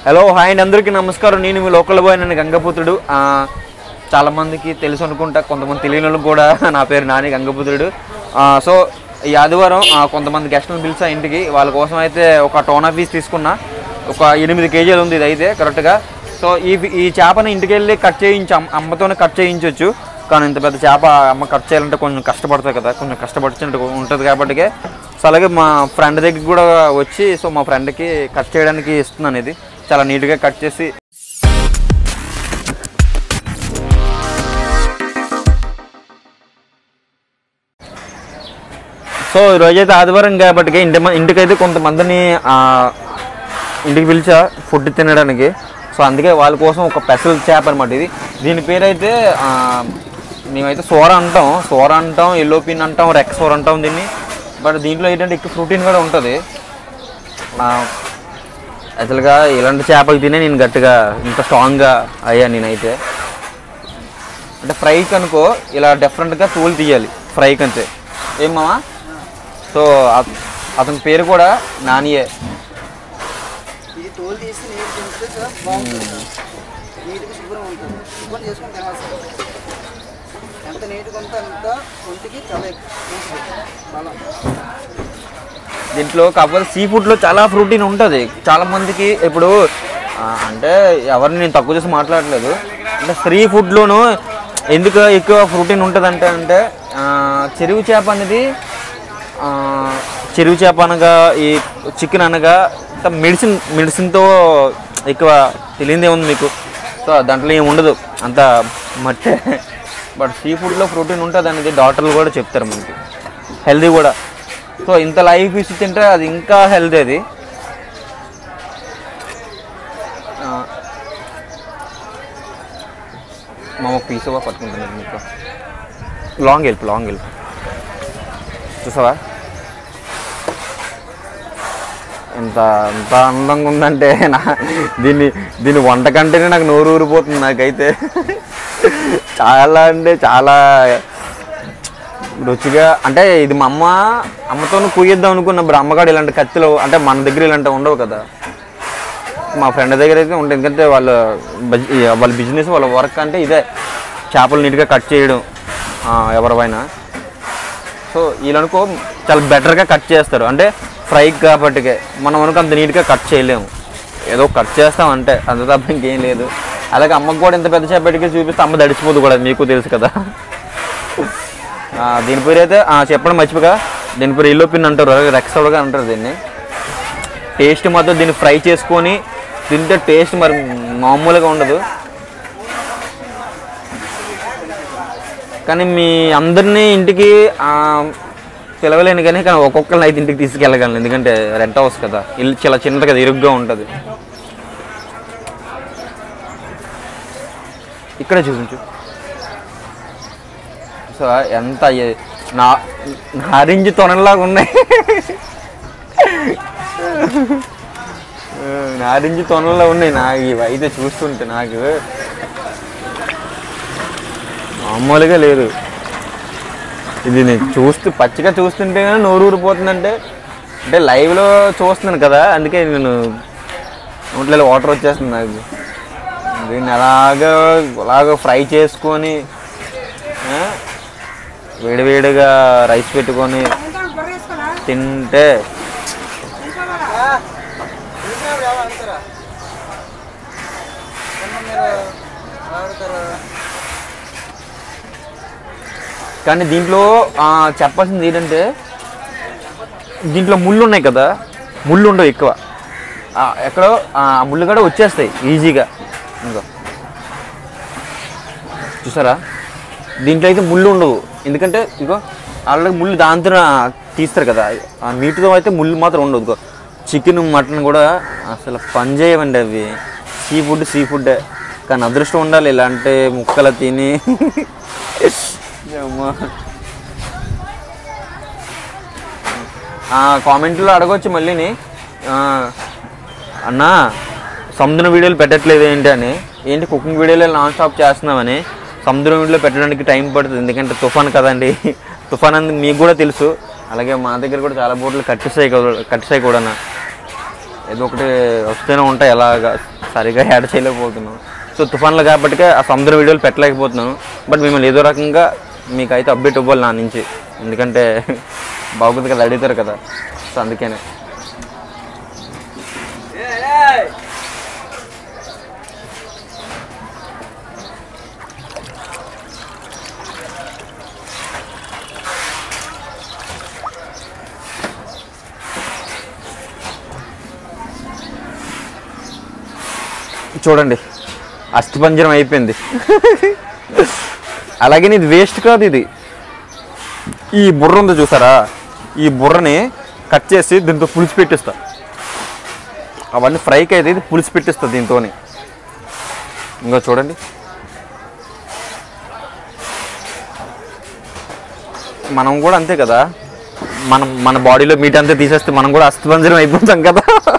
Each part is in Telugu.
హలో హాయ్ అండి అందరికీ నమస్కారం నేను మీ లోకల్ బాయ్ నన్ను గంగపుత్రుడు ఆ, చాలా మందికి తెలుసు అనుకుంటా కొంతమంది తెలియని వాళ్ళు కూడా నా పేరు నాని గంగపుత్రుడు ఆ, సో ఈ ఆదివారం ఆ, కొంతమంది గెస్టులను పిలిచా ఇంటికి వాళ్ళ కోసం అయితే ఒక టోనా పీస్ తీసుకున్నా ఒక ఎనిమిది కేజీలు ఉంది ఇది అయితే కరెక్ట్గా సో ఈ ఈ చేపని ఇంటికి వెళ్ళి కట్ చేయించి అమ్మ- అమ్మతోనే కట్ చేయించవచ్చు కానీ ఇంత పెద్ద చేప అమ్మ కట్ చేయాలంటే కొంచెం కష్టపడుతుంది కదా కొంచెం కష్టపడిచినట్టు ఉంటుంది కాబట్టి సో అలాగే మా ఫ్రెండ్ దగ్గరికి కూడా వచ్చి సో మా ఫ్రెండ్కి కట్ చేయడానికి ఇస్తున్నాను ఇది చాలా నీట్గా కట్ చేసి సో ఈరోజైతే ఆదివారం కాబట్టి ఇంటి మ- ఇంటికైతే కొంతమందిని ఆ, ఇంటికి పిలిచా ఫుడ్ తినడానికి సో అందుకే వాళ్ళ కోసం ఒక స్పెషల్ చేప అనమాట ఇది దీని పేరైతే ఆ, మేమైతే సోర అంటాం సోర అంటాం ఎల్లో పిన్ అంటాం రెక్ సోర అంటాం దీన్ని బట్ దీంట్లో ఏంటంటే ఎక్కువ ప్రోటీన్ కూడా ఉంటుంది యాక్చువల్గా ఇలాంటి చేపలు తినే నేను గట్టిగా ఇంత స్ట్రాంగ్గా అయ్యా నేనైతే అంటే ఫ్రైకి అనుకో ఇలా డిఫరెంట్గా తోలు తీయాలి ఫ్రైకి అంతే ఏం మామా సో అత- అతని పేరు కూడా నానియే ఇది తోలు తీసి నీరు తింటే సార్ బాగుంటుంది సార్ నీట్గా శుభ్రం ఉంటుంది శుభ్రం చేసుకొని తినాలి సార్ ఎంత నీట్గా ఉంటే అంత ఒంటికి చాలా ఎక్కువ బలం దీంట్లో కాకపోతే సీ ఫుడ్లో చాలా ప్రోటీన్ ఉంటుంది చాలా మందికి ఇప్పుడు ఆ, అంటే ఎవరిని నేను తక్కువ చేసి మాట్లాడలేదు అంటే సీ ఫుడ్లోనూ ఎందుకు ఎక్కువ ప్రోటీన్ ఉంటుంది అంటే అంటే ఆ, చెరువు చేప అనేది ఆ, చెరువు చేప అనగా ఈ చికెన్ అనగా ఇంత మెడిసిన్ మెడిసిన్తో ఎక్కువ తెలియదే ఉంది మీకు సో దాంట్లో ఏమి ఉండదు అంత మట్టే బట్ సీ ఫుడ్లో ప్రోటీన్ ఉంటుంది అనేది డాక్టర్లు కూడా చెప్తారు మనకి హెల్దీ కూడా సో ఇంత లైవ్ ఫిష్ తింటే అది ఇంకా హెల్తీ అది ఆ, మా పీస్ పట్టుకుంటున్నారు మీకు లాంగ్ హెల్ప్ లాంగ్ హెల్ప్ చూసావా ఎంత ఎంత అందంగా ఉందంటే నా దీన్ని దీని వంట కంటేనే నాకు నోరు ఊరిపోతుంది నాకైతే చాలా అంటే చాలా రుచిగా అంటే ఇది మా అమ్మ అమ్మతో కుయ్యిద్దాం అనుకున్నప్పుడు అమ్మగాడు ఇలాంటి కత్తిలో అంటే మన దగ్గర ఇలాంటి ఉండవు కదా మా ఫ్రెండ్ దగ్గర అయితే ఉంటుంది ఎందుకంటే వాళ్ళ బజ్- ఈ వాళ్ళ బిజినెస్ వాళ్ళ వర్క్ అంటే ఇదే చేపలు నీట్గా కట్ చేయడం ఆ, ఎవరివైనా సో వీళ్ళనుకో చాలా బెటర్గా కట్ చేస్తారు అంటే ఫ్రై కాబట్టికే మనం అనుకో అంత నీట్గా కట్ చేయలేము ఏదో కట్ చేస్తాం అంటే అంత తప్ప ఇంకేం లేదు అలాగే అమ్మకు కూడా ఇంత పెద్ద చేపటికి చూపిస్తే అమ్మ దడిచిపోదు కూడా మీకు తెలుసు కదా ఆ, దీని పేరు అయితే ఆ, చెప్పడం మర్చిపోగా దీని పేరు ఇల్లో పిన్ అంటారు రెక్సౌడ్గా అంటారు దీన్ని టేస్ట్ మాత్రం దీన్ని ఫ్రై చేసుకొని తింటే టేస్ట్ మరి మామూలుగా ఉండదు కానీ మీ అందరినీ ఇంటికి ఆ, పిలవలేను కానీ కానీ ఒక్కొక్కరిని అయితే ఇంటికి తీసుకెళ్ళగలను ఎందుకంటే రెంట్ హౌస్ కదా ఇల్లు చాలా చిన్నది కదా ఇరుగ్గా ఉంటుంది ఇక్కడే చూపించు సో ఎంత అయ్యే- నా నారింజ తొనలాగా ఉన్నాయి ఆ, నారింజ తొనల్లో ఉన్నాయి నాకు ఇవి అయితే చూస్తుంటే నాకు మామూలుగా లేదు ఇది నేను చూస్తూ పచ్చిగా చూస్తుంటే కానీ నోరు ఊరిపోతుందంటే అంటే లైవ్లో చూస్తున్నాను కదా అందుకే నేను నోట్లో వాటర్ వచ్చేస్తుంది నాకు దీన్ని అలాగా అలాగ ఫ్రై చేసుకొని ఆ, వేడివేడిగా రైస్ పెట్టుకొని తింటే చూసినప్పుడు ఎవరు అడుగుతారా ఏమన్నా మీరు అడుగుతారు కానీ దీంట్లో ఆ, చెప్పాల్సింది ఏంటంటే దీంట్లో ముళ్ళు ఉన్నాయి కదా ముళ్ళు ఉండవు ఎక్కువ ఆ, ఎక్కడో ఆ ముళ్ళు కూడా వచ్చేస్తాయి ఈజీగా ఇంకా చూసారా దీంట్లో అయితే ముళ్ళు ఉండవు ఎందుకంటే ఇగో ఆల్రెడీ ముళ్ళు దాంతో తీస్తారు కదా ఆ మీటుతో అయితే ముళ్ళు మాత్రం ఉండవు ఇదిగో చికెన్ మటన్ కూడా అసలు పని చేయవండి అవి సీ ఫుడ్ సీ ఫుడ్ కానీ అదృష్టం ఉండాలి ఇలాంటి ముక్కలు తిని అమ్మా. ఆ, కామెంట్లో అడగొచ్చు మళ్ళీని ఆ, అన్నా సముద్రం వీడియోలు పెట్టట్లేదు ఏంటి అని ఏంటి కుకింగ్ వీడియోలు నాన్ స్టాప్ చేస్తున్నామని సముద్రం వీడియోలో పెట్టడానికి టైం పడుతుంది ఎందుకంటే తుఫాన్ కదండి తుఫాన్ అని మీకు కూడా తెలుసు అలాగే మా దగ్గర కూడా చాలా బోట్లు కట్టిస్తాయి కదా కట్టిస్తాయి కూడా ఏదో ఒకటి వస్తూనే ఉంటాయి అలాగా సరిగా యాడ్ చేయలేకపోతున్నాను సో తుఫాన్లు కాబట్టి ఆ సముద్రం వీడియోలు పెట్టలేకపోతున్నాను బట్ మిమ్మల్ని ఏదో రకంగా మీకు అయితే అప్డేట్ ఇవ్వాలి నా నుంచి ఎందుకంటే బాగుంది కదా అడుగుతారు కదా సో అందుకనే చూడండి అస్థిపంజరం అయిపోయింది అలాగే ఇది వేస్ట్ కాదు ఇది ఈ బుర్ర ఉంది చూసారా ఈ బుర్రని కట్ చేసి దీంతో పులిసి పెట్టిస్తా అవన్నీ ఫ్రైకి అయితే ఇది పులిసి పెట్టిస్తా దీంతో ఇంకా చూడండి మనం కూడా అంతే కదా మనం మన బాడీలో మీట్ అంతా తీసేస్తే మనం కూడా అస్థిపంజరం అయిపోతాం కదా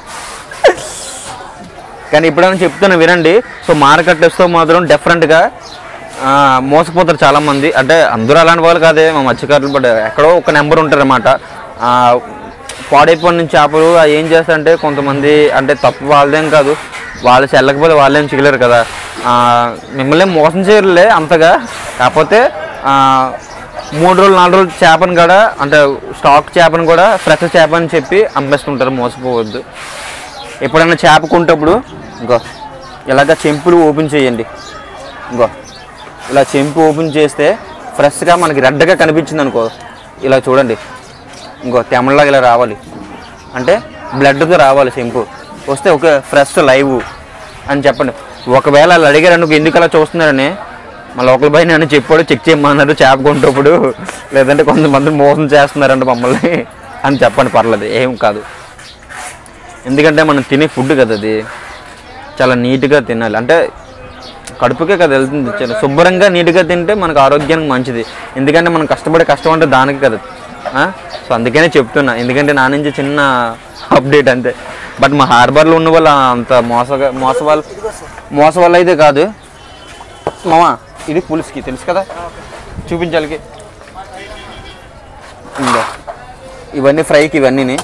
కానీ ఇప్పుడైనా చెప్తాను వినండి సో మార్కెట్స్తో మాత్రం డెఫరెంట్గా మోసపోతారు చాలామంది అంటే అందరూ అలాంటి వాళ్ళు కాదే మా మత్స్యకారులు బట్ ఎక్కడో ఒక నెంబర్ ఉంటారన్నమాట ఆ, పాడైపోయిన చేపలు అవి ఏం చేస్తారంటే కొంతమంది అంటే తప్పు వాళ్ళదేం కాదు వాళ్ళు చెల్లకపోతే వాళ్ళేం చిగలేరు కదా ఆ, మిమ్మల్ని మోసం చేయరులే అంతగా కాకపోతే ఆ, మూడు రోజులు నాలుగు రోజులు చేపను కూడా అంటే స్టాక్ చేపను కూడా ఫ్రెష్ చేప అని చెప్పి అమ్మేస్తుంటారు మోసపోవద్దు ఎప్పుడైనా చేప కొంటప్పుడు ఇంకో ఇలాగ చెంపులు ఓపెన్ చేయండి ఇంకో ఇలా చెంపు ఓపెన్ చేస్తే ఫ్రెష్గా మనకి రెడ్గా కనిపించింది అనుకో ఇలా చూడండి ఇంకో తెమ్మలాగా ఇలా రావాలి అంటే బ్లడ్తో రావాలి చెంపు వస్తే ఒక ఫ్రెష్ లైవ్ అని చెప్పండి ఒకవేళ వాళ్ళు అడిగారు అనుకో ఎందుకు అలా చూస్తున్నారని మా లోకల్ బాయ్ నన్ను చెప్పాడు చెక్ చేయమన్నారు చేప కొంటప్పుడు లేదంటే కొంతమంది మోసం చేస్తున్నారంట మమ్మల్ని అని చెప్పండి పర్లేదు ఏం కాదు ఎందుకంటే మనం తినే ఫుడ్ కదా అది చాలా నీట్గా తినాలి అంటే కడుపుకే కదా వెళ్తుంది చాలా శుభ్రంగా నీట్గా తింటే మనకు ఆరోగ్యానికి మంచిది ఎందుకంటే మనం కష్టపడే కష్టం అంటే దానికి కదా ఆ? సో అందుకనే చెప్తున్నా ఎందుకంటే నా నుంచి చిన్న అప్డేట్ అంతే బట్ మా హార్బర్లో ఉన్న వాళ్ళు అంత మోసగా మోస వాళ్ళు మోస వాళ్ళు అయితే కాదు మామా ఇది పులుసుకి తెలుసు కదా చూపించాలికి ఇందా ఇవన్నీ ఫ్రైకి ఇవన్నీని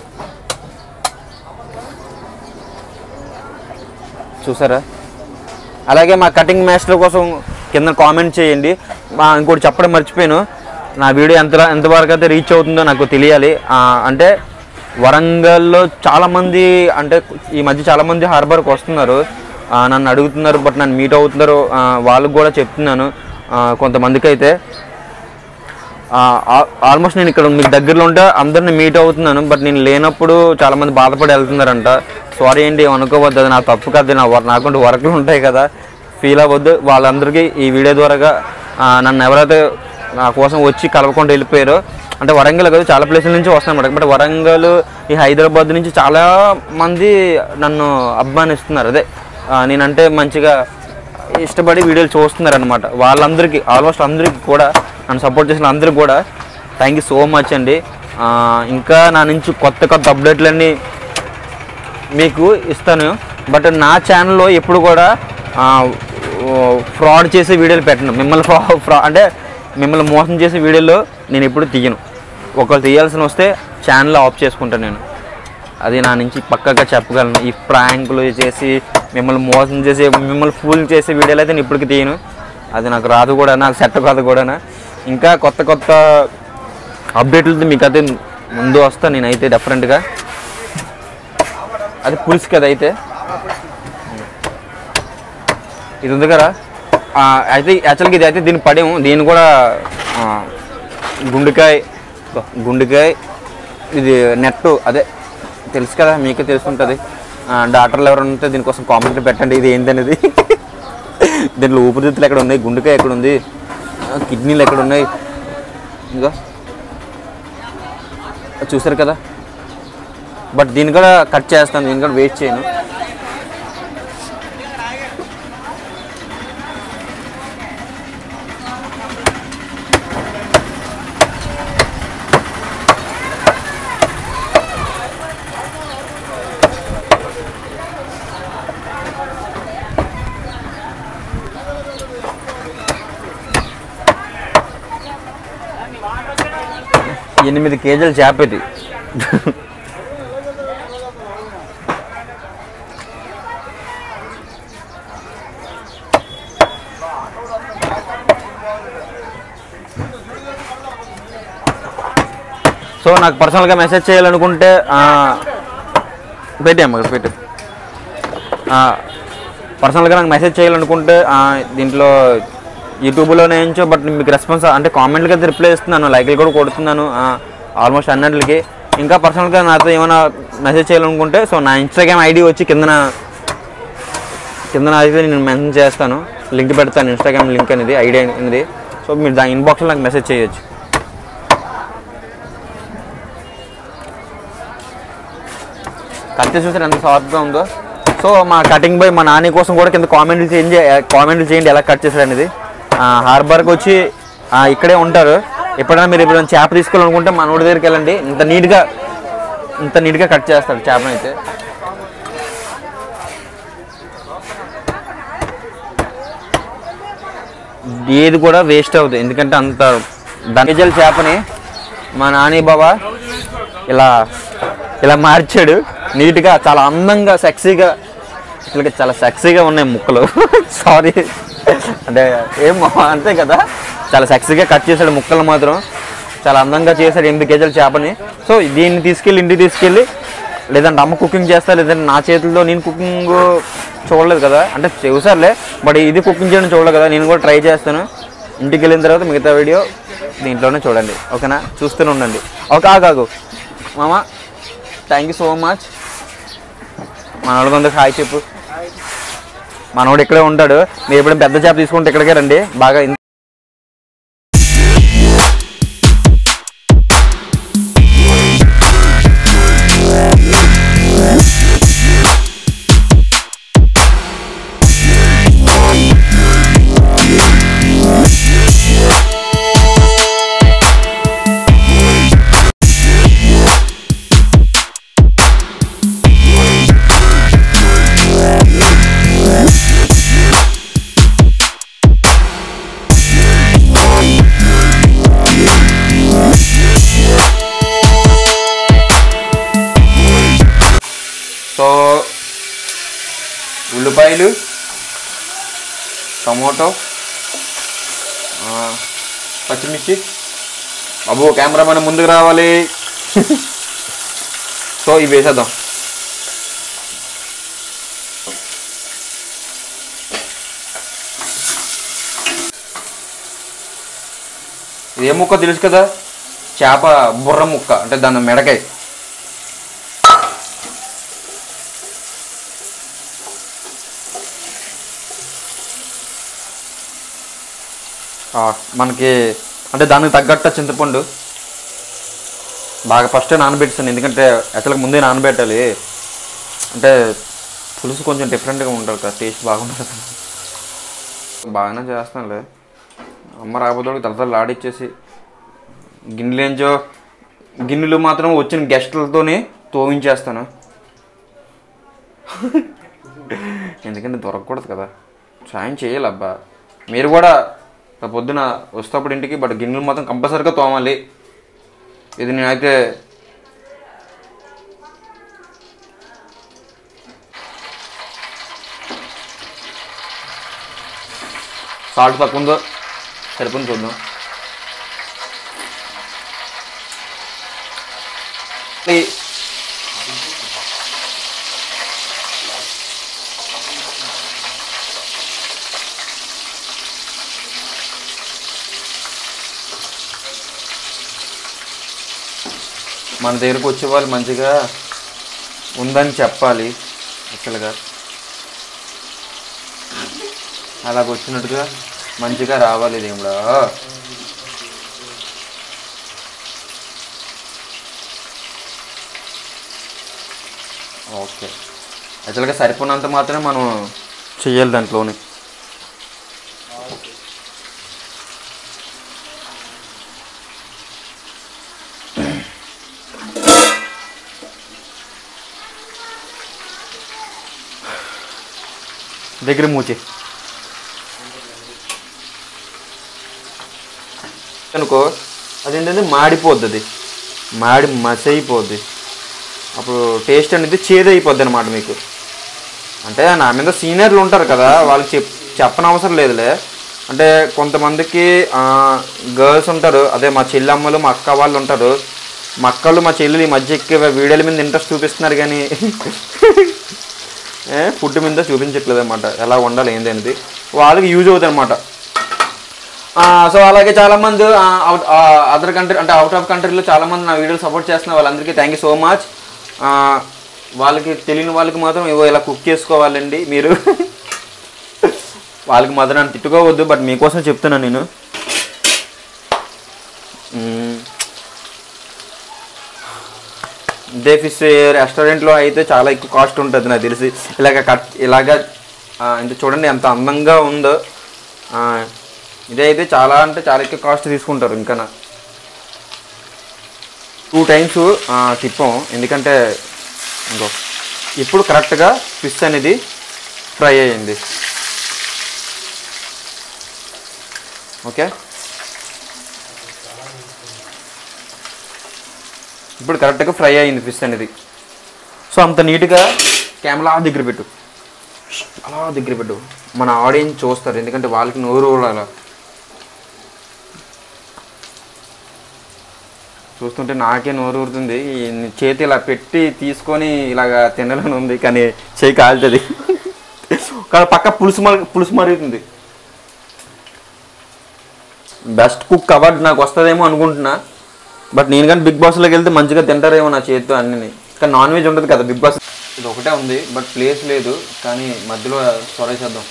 చూసారా అలాగే మా కటింగ్ మాస్టర్ కోసం కింద కామెంట్ చేయండి మా ఇంకోటి చెప్పడం మర్చిపోయాను నా వీడియో ఎంత ఎంతవరకు అయితే రీచ్ అవుతుందో నాకు తెలియాలి ఆ, అంటే వరంగల్లో చాలామంది అంటే ఈ మధ్య చాలామంది హార్బర్కి వస్తున్నారు ఆ, నన్ను అడుగుతున్నారు బట్ నన్ను మీట్ అవుతున్నారు ఆ, వాళ్ళకి కూడా చెప్తున్నాను ఆ, కొంతమందికి అయితే ఆల్మోస్ట్ నేను ఇక్కడ మీకు దగ్గరలో ఉంటే అందరిని మీట్ అవుతున్నాను బట్ నేను లేనప్పుడు చాలా మంది బాధపడి వెళ్తున్నారంట సారీ ఏంటి అనుకోవద్దు అది నా తప్పు కాదు నా వర్- నాకుంటూ వర్క్లు ఉంటాయి కదా ఫీల్ అవ్వద్దు వాళ్ళందరికీ ఈ వీడియో ద్వారా నన్ను ఎవరైతే నా కోసం వచ్చి కలవకుండా వెళ్ళిపోయారో అంటే వరంగల్ కాదు చాలా ప్లేసుల నుంచి వస్తాను బట్ వరంగల్ ఈ హైదరాబాద్ నుంచి చాలా మంది నన్ను అభిమానిస్తున్నారు అదే ఆ, నేనంటే మంచిగా ఇష్టపడి వీడియోలు చూస్తున్నారు అనమాట వాళ్ళందరికీ ఆల్మోస్ట్ అందరికీ కూడా నన్ను సపోర్ట్ చేసిన అందరికీ కూడా థ్యాంక్ యూ సో మచ్ అండి ఆ, ఇంకా నా నుంచి కొత్త కొత్త అప్డేట్లన్నీ మీకు ఇస్తాను బట్ నా ఛానల్లో ఎప్పుడు కూడా ఫ్రాడ్ చేసే వీడియోలు పెట్టను మిమ్మల్ని ఫ్రా ఫ్రా అంటే మిమ్మల్ని మోసం చేసే వీడియోలు నేను ఎప్పుడు తీయను ఒకళ్ళు తీయాల్సిన వస్తే ఛానల్ ఆఫ్ చేసుకుంటాను నేను అది నా నుంచి పక్కగా చెప్పగలను ఈ ప్రాంకులు చేసి మిమ్మల్ని మోసం చేసి మిమ్మల్ని ఫూల్ చేసే వీడియోలు అయితే నేను ఇప్పటికి తీయను అది నాకు రాదు కూడా నాకు సెట్ కాదు కూడా ఇంకా కొత్త కొత్త అప్డేట్లతో మీకు అయితే ముందు వస్తా నేనైతే డెఫరెంట్గా అది పులుసు కదా అయితే ఇది ఉంది కదా ఆ, అయితే యాక్చువల్గా ఇది అయితే దీన్ని పడేము దీన్ని కూడా ఆ, గుండెకాయ ఇగో గుండెకాయ ఇది నెట్ అదే తెలుసు కదా మీకే తెలుసుంటుంది డాక్టర్లు ఎవరైనా ఉంటే దీనికోసం కామెంట్ పెట్టండి ఇది ఏంటనేది దీంట్లో ఊపిరితిత్తులు ఎక్కడ ఉన్నాయి గుండెకాయ ఎక్కడ ఉంది ఆ, కిడ్నీలు ఎక్కడ ఉన్నాయి ఇంకా చూసారు కదా బట్ దీన్ని కూడా కట్ చేస్తాను దీన్ని కూడా వెయిట్ చేయను ఎనిమిది కేజీల చేప ఇది సో నాకు పర్సనల్గా మెసేజ్ చేయాలనుకుంటే ఆ, పెట్టాము ఇక్కడ పెట్టు పర్సనల్గా నాకు మెసేజ్ చేయాలనుకుంటే ఆ, దీంట్లో యూట్యూబ్లో నేర్చో బట్ మీకు రెస్పాన్స్ అంటే కామెంట్లకి అయితే రిప్లై ఇస్తున్నాను లైక్లు కూడా కొడుతున్నాను ఆల్మోస్ట్ అన్నింటికి ఇంకా పర్సనల్గా నాతో ఏమైనా మెసేజ్ చేయాలనుకుంటే సో నా ఇన్స్టాగ్రామ్ ఐడి వచ్చి కిందన కిందన అయితే నేను మెన్షన్ చేస్తాను లింక్ పెడతాను ఇన్స్టాగ్రామ్ లింక్ అనేది ఐడి అనేది సో మీరు దాని ఇన్బాక్స్లో నాకు మెసేజ్ చేయొచ్చు కట్ చూసారు ఎంత సాఫ్ట్గా ఉందో సో మా కటింగ్ బాయ్ మా నాని కోసం కూడా కింద కామెంట్లు చేంజ్ కామెంట్లు చేయండి ఎలా కట్ చేశారు అనేది హార్బర్కి వచ్చి ఆ, ఇక్కడే ఉంటారు ఎప్పుడైనా మీరు ఎప్పుడైనా చేప తీసుకోవాలనుకుంటే మన ఊడి దగ్గరికి వెళ్ళండి ఇంత నీట్గా ఇంత నీట్గా కట్ చేస్తాడు చేపను అయితే ఏది కూడా వేస్ట్ అవుతుంది ఎందుకంటే అంత దంగజల్ చేపని మా నాని బాబా ఇలా ఇలా మార్చాడు నీట్గా చాలా అందంగా సెక్సీగా ఇట్లా చాలా సెక్సీగా ఉన్నాయి ముక్కలు సారీ అంటే ఏం అంతే కదా చాలా సెక్సీగా కట్ చేశాడు ముక్కలు మాత్రం చాలా అందంగా చేశాడు ఎనిమిది కేజీల చేపని సో దీన్ని తీసుకెళ్ళి ఇంటికి తీసుకెళ్ళి లేదంటే అమ్మ కుకింగ్ చేస్తా లేదంటే నా చేతుల్లో నేను కుకింగ్ చూడలేదు కదా అంటే చూసారులే బట్ ఇది కుకింగ్ చేయడం చూడలేదు కదా నేను కూడా ట్రై చేస్తాను ఇంటికి వెళ్ళిన తర్వాత మిగతా వీడియో దీంట్లోనే చూడండి ఓకేనా చూస్తూనే ఉండండి ఓకే ఆగాగు మామ థ్యాంక్ యూ సో మచ్ మనోళ్ళకి అందరికి హాయ్ చెప్పు మనోడు ఇక్కడే ఉంటాడు మీరు ఎప్పుడైనా పెద్ద చేప తీసుకుంటే ఇక్కడికే రండి బాగా ఇన్- సో ఉల్లిపాయలు టమోటో ఆ, పచ్చిమిర్చి బాబు కెమెరామెన్ ముందుకు రావాలి సో ఇవి వేసేద్దాం ఇది ఏ ముక్క తెలుసు కదా చేప బుర్ర ముక్క అంటే దాని మెడకాయ ఆ, మనకి అంటే దానికి తగ్గట్టు చింతపండు బాగా ఫస్టే నానబెట్టాను ఎందుకంటే యాక్చువల్గా ముందే నానబెట్టాలి అంటే పులుసు కొంచెం డిఫరెంట్గా ఉంటుంది కదా టేస్ట్ బాగుంటుంది కదా బాగానే చేస్తానులే అమ్మ రాబోతోడికి తలతలు ఆడిచ్చేసి గిన్నెలేంచో గిన్నెలు మాత్రం వచ్చిన గెస్టులతోనే తోవించేస్తాను ఎందుకంటే దొరకకూడదు కదా సాయం చేయాలి అబ్బా మీరు కూడా రేపు పొద్దున వస్తేప్పుడు ఇంటికి బట్ గిన్నెలు మాత్రం కంపల్సరీగా తోమాలి ఇది నేనైతే సాల్ట్ తక్కువ ఉందో సరిపోయింది చూద్దాం ఈ- మన దగ్గరకు వచ్చే వాళ్ళు మంచిగా ఉందని చెప్పాలి యాక్చువల్గా అలాగ వచ్చినట్టుగా మంచిగా రావాలి దేవుడా ఓకే యాక్చువల్గా సరిపోయినంత మాత్రమే మనం చెయ్యాలి దాంట్లోనే దగ్గర మూచి అనుకో అదేంటంటే మాడిపోద్ది అది మాడి మసి అయిపోద్ది అప్పుడు టేస్ట్ అనేది చేదైపోద్ది అనమాట మీకు అంటే నా మీద సీనియర్లు ఉంటారు కదా వాళ్ళు చెప్ చెప్పనవసరం లేదులే అంటే కొంతమందికి గర్ల్స్ ఉంటారు అదే మా చెల్లమ్మలు మా అక్క వాళ్ళు ఉంటారు మా అక్కలు మా చెల్లెలు ఈ మధ్య ఎక్కువ వీడియోల మీద ఇంట్రెస్ట్ చూపిస్తున్నారు కానీ ఏ, ఫుడ్ మీద చూపించట్లేదు అనమాట ఎలా వండాలి ఏంది అనేది వాళ్ళకి యూజ్ అవుతుంది అనమాట సో అలాగే చాలా మంది అదర్ కంట్రీ అంటే అవుట్ ఆఫ్ కంట్రీలో చాలా మంది నా వీడియోలు సపోర్ట్ చేస్తున్న వాళ్ళందరికీ థ్యాంక్ యూ సో మచ్ వాళ్ళకి తెలియని వాళ్ళకి మాత్రం ఇవో ఇలా కుక్ చేసుకోవాలండి మీరు వాళ్ళకి మాత్రం నన్ను తిట్టుకోవద్దు బట్ మీకోసం చెప్తున్నాను నేను మ్మ్. ఇదే ఫిష్ రెస్టారెంట్లో అయితే చాలా ఎక్కువ కాస్ట్ ఉంటుంది నాకు తెలిసి ఇలాగ కట్ ఇలాగ ఆ, ఇంత చూడండి ఎంత అందంగా ఉందో ఆ, ఇదే అయితే చాలా అంటే చాలా ఎక్కువ కాస్ట్ తీసుకుంటారు ఇంకా టూ టైమ్స్ తిప్పాం ఎందుకంటే ఇంకో ఇప్పుడు కరెక్ట్గా ఫిష్ అనేది ఫ్రై అయ్యింది ఓకే ఇప్పుడు కరెక్ట్గా ఫ్రై అయింది ఫిష్ అనేది సో అంత నీట్గా కెమెరా దగ్గర పెట్టు అలా దగ్గర పెట్టు మన ఆడియన్స్ చూస్తారు ఎందుకంటే వాళ్ళకి నోరు ఊరాల చూస్తుంటే నాకే నోరు ఊరుతుంది ఈ చేతి ఇలా పెట్టి తీసుకొని ఇలాగా తినాలని ఉంది కానీ చేయి కాలుతుంది కానీ పక్క పులుసు మర పులుసు మరుగుతుంది బెస్ట్ కుక్ అవార్డ్ నాకు వస్తుందేమో అనుకుంటున్నా బట్ నేను కానీ బిగ్ బాస్లోకి వెళ్తే మంచిగా తింటారేమో నా చేతితో అన్ని కానీ నాన్ వెజ్ ఉంటుంది కదా బిగ్ బాస్ ఇది ఒకటే ఉంది బట్ ప్లేస్ లేదు కానీ మధ్యలో సొరేసేద్దాం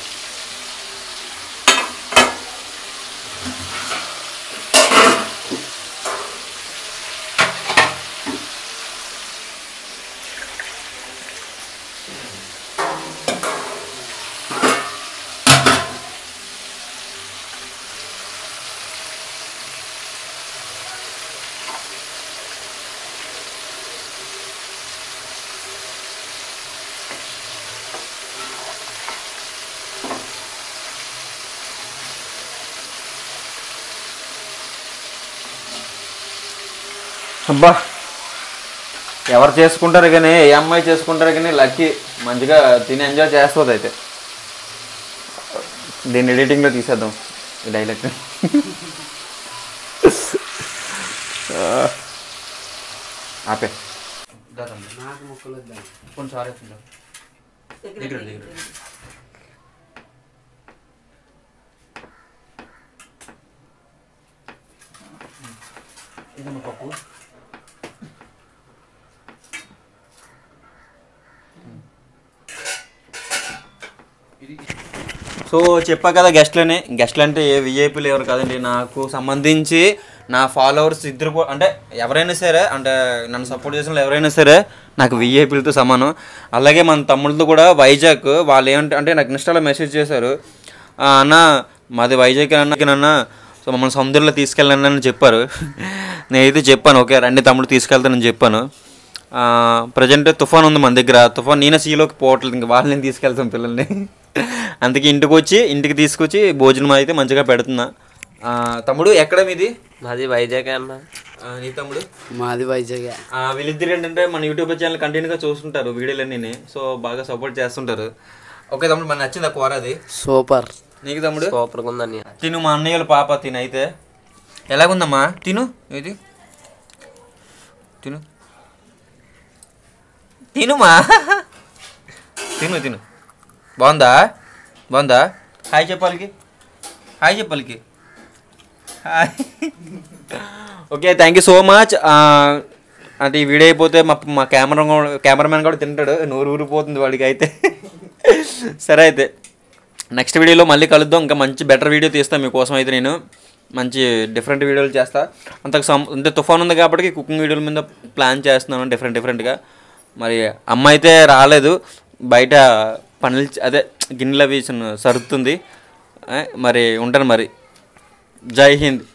అబ్బా ఎవరు చేసుకుంటారు కానీ ఏ అమ్మాయి చేసుకుంటారు కానీ లక్కీ మంచిగా తిని ఎంజాయ్ చేస్తుంది అయితే దీన్ని ఎడిటింగ్లో తీసేద్దాం ఈ డైలాగ్ ఆపే నాకు ముక్కలు వద్దాం కొంచెం సారీ దగ్గర దగ్గర ఇదమ్మ పప్పు సో చెప్పా కదా గెస్ట్లని గెస్ట్లు అంటే ఏ విఐపీలు ఎవరు కాదండి నాకు సంబంధించి నా ఫాలోవర్స్ ఇద్దరు కూ- అంటే ఎవరైనా సరే అంటే నన్ను సపోర్ట్ చేసిన వాళ్ళు ఎవరైనా సరే నాకు విఐపీలతో సమానం అలాగే మన తమ్ముళ్ళతో కూడా వైజాగ్ వాళ్ళు ఏమంటే అంటే నాకు ఇన్స్టాలో మెసేజ్ చేశారు "ఆ, అన్న మాది వైజాగ్ అన్న సో మమ్మల్ని సముద్రంలో తీసుకెళ్ళండి అని చెప్పారు నేనైతే చెప్పాను ఓకే రండి తమ్ముడు తీసుకెళ్తానని చెప్పాను ప్రజెంట్ తుఫాన్ ఉంది మన దగ్గర తుఫాన్ నేనే సీలోకి పోవట్లేదు ఇంక వాళ్ళని తీసుకెళ్తాం పిల్లల్ని అందుకే ఇంటికి వచ్చి ఇంటికి తీసుకొచ్చి భోజనం అయితే మంచిగా పెడుతున్నా ఆ, తమ్ముడు ఎక్కడ మీది మాది వైజాగ్ అన్న ఆ, నీ తమ్ముడు మాది వైజాగ్ ఆ, వీళ్ళిద్దరు ఏంటంటే మన యూట్యూబ్ ఛానల్ కంటిన్యూగా చూస్తుంటారు వీడియోలన్నీ సో బాగా సపోర్ట్ చేస్తుంటారు ఓకే తమ్ముడు మనకు నచ్చింది ఆ కూర అది సూపర్ నీకు తమ్ముడు సూపర్గా ఉందని తిను మా అన్నయ్యల పాప తిను అయితే ఎలాగుందమ్మా తిను ఇది తిను తినుమా తిను తిను బాగుందా బాగుందా హాయ్ చెప్పాలికి హాయ్ చెప్పాలికి hi okay thank you so much అంటే ఈ వీడియో అయిపోతే మా మా కెమెరా కెమెరామెన్ కూడా తింటాడు నోరు ఊరిపోతుంది వాడికి అయితే సరే అయితే నెక్స్ట్ వీడియోలో మళ్ళీ కలుద్దాం ఇంకా మంచి బెటర్ వీడియో తీస్తాను మీకోసం అయితే నేను మంచి డిఫరెంట్ వీడియోలు చేస్తా అంతకు సం అంటే తుఫాన్ ఉంది కాబట్టి కుకింగ్ వీడియోల మీద ప్లాన్ చేస్తున్నాను డిఫరెంట్ డిఫరెంట్గా మరి అమ్మ అయితే రాలేదు బయట పనులు చే- అదే గిన్నెలు అవి చిన్న సరుతుంది ఏ, మరి ఉంటాను మరి జై హింద్